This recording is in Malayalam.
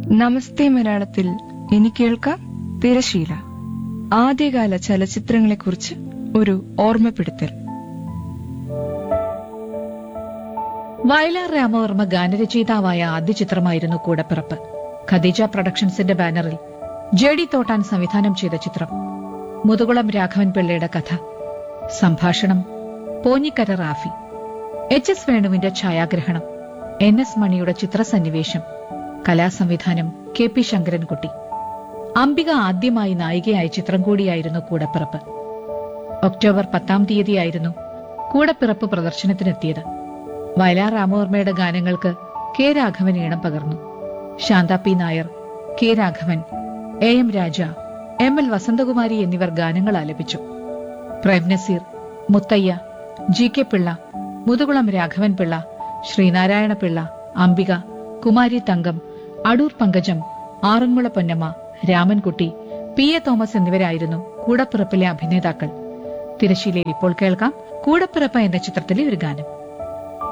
നമസ്തേ മലയാളത്തിൽ ഇനി കേൾക്കാം തിരശീല ആദ്യകാല ചലച്ചിത്രങ്ങളെക്കുറിച്ച് ഒരു ഓർമ്മപ്പെടുത്തൽ വയലാർ രാമവർമ്മ ഗാനരചയിതാവായ ആദ്യ ചിത്രമായിരുന്നു കൂടപ്പിറപ്പ് ഖദീജ പ്രൊഡക്ഷൻസിന്റെ ബാനറിൽ ജെ ഡി തോട്ടാൻ സംവിധാനം ചെയ്ത ചിത്രം മുതുകുളം രാഘവൻ പിള്ളയുടെ കഥ സംഭാഷണം പോഞ്ഞിക്കര റാഫി എച്ച് എസ് വേണുവിന്റെ ഛായാഗ്രഹണം എൻ എസ് മണിയുടെ ചിത്രസന്നിവേശം കലാസംവിധാനം കെ പി ശങ്കരൻകുട്ടി അംബിക ആദ്യമായി നായികയായ ചിത്രം കൂടിയായിരുന്നു കൂടപ്പിറപ്പ് ഒക്ടോബർ പത്താം തീയതിയായിരുന്നു കൂടപ്പിറപ്പ് പ്രദർശനത്തിനെത്തിയത് വയലാർ രാമവർമ്മയുടെ ഗാനങ്ങൾക്ക് കെ രാഘവൻ ഈണം പകർന്നു Santha P Nair K Raghavan A M Raja M L Vasanthakumari എന്നിവർ ഗാനങ്ങൾ ആലപിച്ചു Prem Nazir Muthaiah G K Pillai Muthukulam Raghavan Pillai Sreenarayana Pillai Ambika Kumari Thankam Adoor Pankajam Aranmula Ponnamma Ramankutty P A Thomas എന്നിവരായിരുന്നു കൂടപ്പിറപ്പിലെ അഭിനേതാക്കൾ തിരശ്ശീലയിൽ ഇപ്പോൾ കേൾക്കാം കൂടപ്പിറപ്പ എന്ന ചിത്രത്തിലെ ഒരു ഗാനം